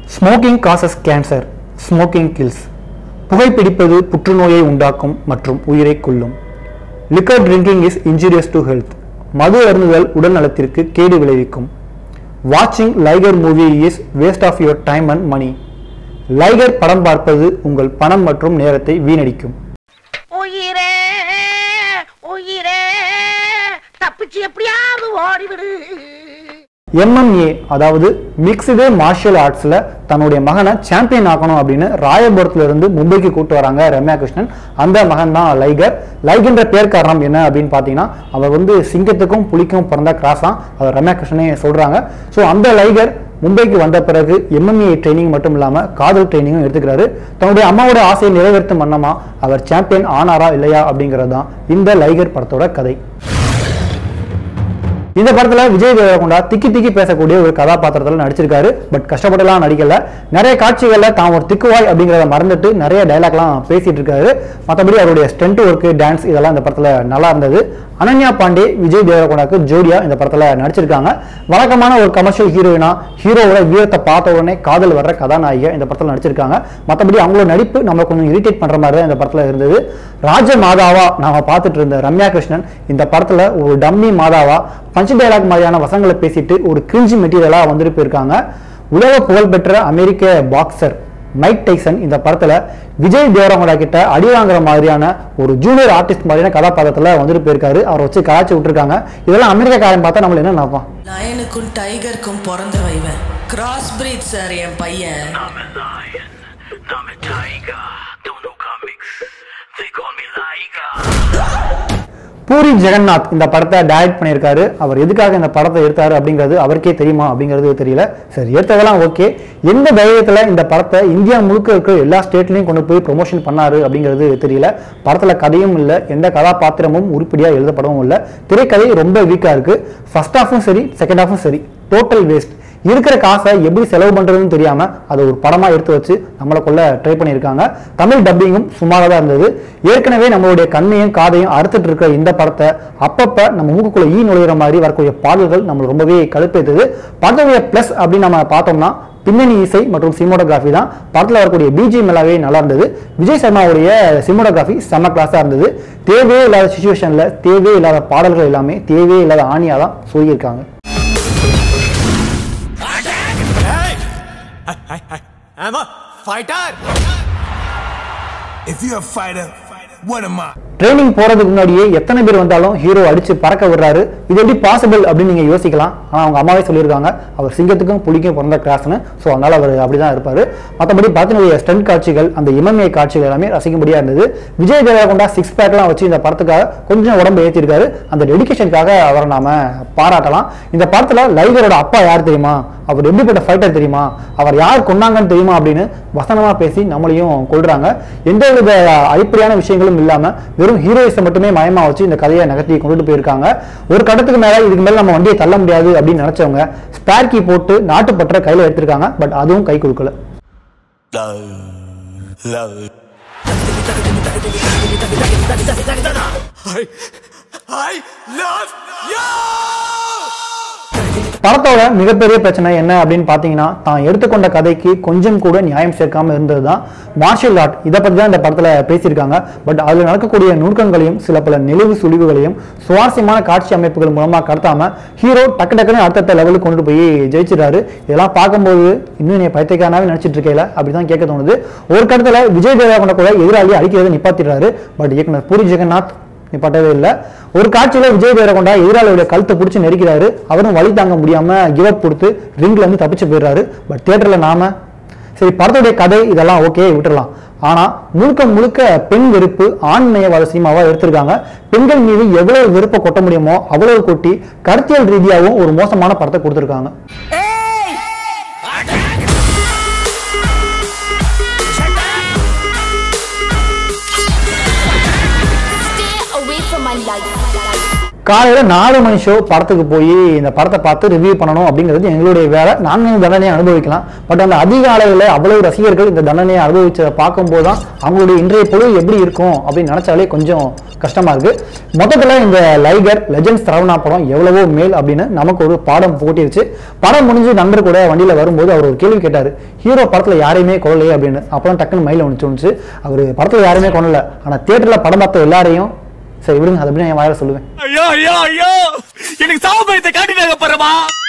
Smoking causes cancer smoking kills புகைப்பிடிப்பது புற்றுநோயை உண்டாக்கும் மற்றும் உயிரை கொல்லும் liquor drinking is injurious to health மது அருந்துதல் உடல் நலத்திற்கு கேடு விளைவிக்கும் வாட்சிங் Liger movie is waste of your time and money Liger படம் பார்ப்பது உங்கள் பணம் மற்றும் நேரத்தை வீணடிக்கும் உயிரே உயிரே தப்பிச்சு எப்படியாவது ஓடிவிடு எம்எம்ஏ அதாவது மிக்ஸ்டு மார்ஷியல் ஆர்ட்ஸில் தன்னுடைய மகனை சாம்பியன் ஆக்கணும் அப்படின்னு ராயபுரத்துல இருந்து மும்பைக்கு கூட்டு வராங்க ரம்யா கிருஷ்ணன் அந்த மகன் தான் லைகர் லைகர்ன்ற பேர் காரணம் என்ன அப்படின்னு பார்த்தீங்கன்னா அவர் வந்து சிங்கத்துக்கும் புலிக்கும் பிறந்த கிராஸ் தான் அவர் ரம்யா கிருஷ்ணனே சொல்றாங்க ஸோ அந்த லைகர் மும்பைக்கு வந்த பிறகு எம்எம்ஏ ட்ரைனிங் மட்டும் இல்லாமல் காதல் ட்ரைனிங்கும் எடுத்துக்கிறாரு தன்னுடைய அம்மாவோட ஆசையை நிறைவேற்றும் வண்ணமா அவர் சாம்பியன் ஆனாரா இல்லையா அப்படிங்கிறது தான் இந்த லைகர் படத்தோட கதை இந்த படத்துல விஜய் தேவரகொண்டா திக்கி திக்கி பேசக்கூடிய ஒரு கதாபாத்திரத்துல நடிச்சிருக்காரு பட் கஷ்டப்பட்டுலாம் நடிக்கல நிறைய காட்சிகள்ல தான் ஒரு திக்குவாய் அப்படிங்கிறத மறந்துட்டு நிறைய டைலாக்லாம் பேசிட்டு இருக்காரு மற்றபடி அவருடைய ஸ்டென்ட் ஒர்க்கு டான்ஸ் இதெல்லாம் இந்த படத்துல நல்லா இருந்தது அனன்யா பாண்டே விஜய் தேவரகொண்டாக்கு ஜோடியா இந்த படத்துல நடிச்சிருக்காங்க வழக்கமான ஒரு கமர்ஷியல் ஹீரோயினா ஹீரோவோட வீரத்தை பார்த்த உடனே காதல் வர்ற கதாநாயகியா இந்த படத்துல நடிச்சிருக்காங்க மற்றபடி அவங்களோட நடிப்பு நம்ம கொஞ்சம் இரிட்டேட் பண்ற மாதிரி தான் இந்த படத்துல இருந்தது ராஜ மாதாவா நாம பார்த்துட்டு இருந்த ரம்யா கிருஷ்ணன் இந்த படத்துல ஒரு டம்மி மாதாவா பஞ்ச் டைலாக் மாதிரியான வசங்களை பேசிட்டு ஒரு கிரிஞ்சி மெட்டீரியலா வந்துட்டு போயிருக்காங்க உலக புகழ்பெற்ற அமெரிக்க பாக்ஸர் மைக் டைசன் இந்த படத்துல விஜய் தேவரங்கடா கிட்ட அடி வாங்குற மாதிரியான ஒரு ஜூனியர் ஆர்டிஸ்ட் மாதிரியான கதாபாத்திரத்துல வந்துட்டு போயிருக்காரு அவரை வச்சு கலாச்சி விட்டுருக்காங்க இதெல்லாம் அமெரிக்காக்காரன் பார்த்தா நம்மள என்ன நினைப்பான் லயனுக்கும் டைகருக்கும் பிறந்த வைவன் கிராஸ் பிரீட் சார் என் பையன் I'm a lion, I'm a tiger. Don't know comics, they call me Liger. Puri Jagannath இந்த படத்தை டைரக்ட் பண்ணியிருக்காரு அவர் எதுக்காக இந்த படத்தை எடுத்தாரு அப்படிங்கிறது அவருக்கே தெரியுமா அப்படிங்கிறது தெரியல சரி எடுத்ததெல்லாம் ஓகே எந்த தைரியத்தில் இந்த படத்தை இந்தியா முழுக்க இருக்கிற எல்லா ஸ்டேட்லையும் கொண்டு போய் ப்ரொமோஷன் பண்ணாரு அப்படிங்கிறது தெரியல படத்தில் கதையும் இல்லை எந்த கதாபாத்திரமும் உருப்படியாக எழுதப்படவும் இல்லை திரைக்கதை ரொம்ப வீக்காக இருக்கு ஃபர்ஸ்ட் ஹாஃபும் சரி செகண்ட் ஹாஃபும் சரி டோட்டல் வேஸ்ட் இருக்கிற காசை எப்படி செலவு பண்றதுன்னு தெரியாம அதை ஒரு படமா எடுத்து வச்சு நம்மளை கொள்ள ட்ரை பண்ணியிருக்காங்க தமிழ் டப்பிங்கும் சுமாராக தான் இருந்தது ஏற்கனவே நம்மளுடைய கண்ணையும் காதையும் அறுத்துட்டு இருக்கிற இந்த படத்தை அப்பப்ப நம்ம மூக்குக்குள்ள ஈ நுழையிற மாதிரி வரக்கூடிய பாடல்கள் நம்மளுக்கு ரொம்பவே கடுப்பேத்துது படத்துடைய பிளஸ் அப்படின்னு நம்ம பார்த்தோம்னா பின்னணி இசை மற்றும் சினிமோட்டோகிராஃபி தான் படத்தில் வரக்கூடிய பிஜிஎம் எல்லாமே நல்லா இருந்தது விஜய் சர்மாவுடைய சினிமோட்டோகிராஃபி செம்ம கிளாஸாக இருந்தது தேவையே இல்லாத சுச்சுவேஷனில் தேவையே இல்லாத பாடல்கள் எல்லாமே தேவையே இல்லாத ஆணியாக தான் சொல்லியிருக்காங்க I'm a fighter. If you're a fighter, what am I? Training போறதுக்கு முன்னாடியே எத்தனை பேர் வந்தாலும் ஹீரோ அடிச்சு பறக்க விடுறாரு இது எப்படி பாசிபிள் அப்படின்னு நீங்க யோசிக்கலாம் ஆனா அவங்க அம்மாவே சொல்லியிருக்காங்க அவர் சிங்கத்துக்கும் புலிக்கும் பிறந்த கிராஸ்னு ஸோ அதனால அவர் அப்படிதான் இருப்பாரு மற்றபடி படத்தினுடைய ஸ்டண்ட் காட்சிகள் அந்த இமமே காட்சிகள் எல்லாமே ரசிக்கும்படியா இருந்தது விஜய் தேவரகொண்டா சிக்ஸ் பேக்லாம் வச்சு இந்த படத்துக்காக கொஞ்சம் உடம்பு ஏற்றிருக்காரு அந்த டெடிகேஷனுக்காக அவரை நாம பாராட்டலாம் இந்த படத்துல லைகரோட அப்பா யார் தெரியுமா அவர் எப்படிப்பட்ட ஃபைட்டர் தெரியுமா அவர் யார் கொண்டாங்கன்னு தெரியுமா அப்படின்னு வசனமா பேசி நம்மளையும் கொள்றாங்க எந்த வித அடிப்படையான விஷயங்களும் இல்லாம வெறும் ஹீரோயிஸை மட்டுமே மயமா வச்சு இந்த கதையை நகர்த்தி கொண்டுட்டு போயிருக்காங்க ஒரு கட்டத்துக்கு மேல இதுக்கு மேல நம்ம வண்டியை தள்ள முடியாது அப்படின்னு நினைச்சவங்க ஸ்பேர் கீ போட்டு நாட்டுப்பற்ற கையில எடுத்திருக்காங்க பட் அதுவும் கை கொடுக்கல Love, love. I, I love you. படத்தோட மிகப்பெரிய பிரச்சனை என்ன அப்படின்னு பார்த்தீங்கன்னா தான் எடுத்துக்கொண்ட கதைக்கு கொஞ்சம் கூட நியாயம் சேர்க்காம இருந்தது தான் மார்ஷியல் ஆர்ட் இதை பற்றி தான் இந்த படத்தில் பேசியிருக்காங்க பட் அதில் நடக்கக்கூடிய நுணுக்கங்களையும் சில பல நெளிவு சுழிவுகளையும் சுவாரஸ்யமான காட்சி அமைப்புகள் மூலமாக கடத்தாம ஹீரோ டக்கு டக்குன்னு அடுத்தடுத்த லெவலுக்கு கொண்டு போய் ஜெயிச்சிடாரு இதெல்லாம் பார்க்கும்போது இன்னும் நீ பைத்தியக்காரனாவே நடிச்சிட்டு இருக்கையில அப்படிதான் கேட்க தோணுது ஒரு கட்டத்தில் விஜய் தேவரகொண்ட கூட எதிராளி அடிக்கிறதை நிப்பாத்திடுறாரு பட் இயக்குனர் பூரி ஜெகநாத் நிப்பாட்டவே இல்லை ஒரு காட்சியில விஜய் தேவரகொண்டா எதிராளியுடைய கழுத்தை பிடிச்சி நெரிக்கிறாரு அவரும் வழி தாங்க முடியாம கிவ் அப் கொடுத்து ரிங்ல இருந்து தப்பிச்சு போயிடுறாரு பட் தியேட்டர்ல நாம சரி படத்துடைய கதை இதெல்லாம் ஓகே விட்டுறலாம் ஆனா முழுக்க முழுக்க பெண் வெறுப்பு ஆண்மயவாத சினிமாவா எடுத்திருக்காங்க பெண்கள் மீது எவ்வளவு வெறுப்பை கொட்ட முடியுமோ அவ்வளவு கொட்டி கருத்தியல் ரீதியாகவும் ஒரு மோசமான படத்தை கொடுத்திருக்காங்க Stay away from my life. காலையில நாலு மணி ஷோ படத்துக்கு போய் இந்த படத்தை பார்த்து ரிவ்யூ பண்ணணும் அப்படிங்கிறது எங்களுடைய வேலை நாங்கள் இந்த தண்டனையை அனுபவிக்கலாம் பட் அந்த அதிகாலையில் அவ்வளவு ரசிகர்கள் இந்த தண்டனையை அனுபவிச்சதை பார்க்கும்போது தான் அவங்களுடைய இன்றைய பொழுது எப்படி இருக்கும் அப்படின்னு நினைச்சாலே கொஞ்சம் கஷ்டமா இருக்கு மொத்தத்தில் இந்த லைகர் லெஜெண்ட்ஸ் தரவணா படம் எவ்வளவோ மேல் அப்படின்னு நமக்கு ஒரு பாடம் போட்டிருச்சு படம் முடிஞ்சு நண்பர் கூட வண்டியில வரும்போது அவர் ஒரு கேள்வி கேட்டார் ஹீரோ படத்துல யாரையுமே கொல்லலையே அப்படின்னு அப்பதான் டக்குன்னு மயில ஒன்று தோணுச்சு அவர் படத்துல யாருமே கொல்லல ஆனா தியேட்டர்ல படம் பார்த்த எல்லாரையும் சரி விடுங்க அதை எப்படி நான் என் வாயில சொல்லுவேன் ஐயோ ஐயோ ஐயோ எனக்கு சாவு பயத்தை காட்டினாங்க பாருமா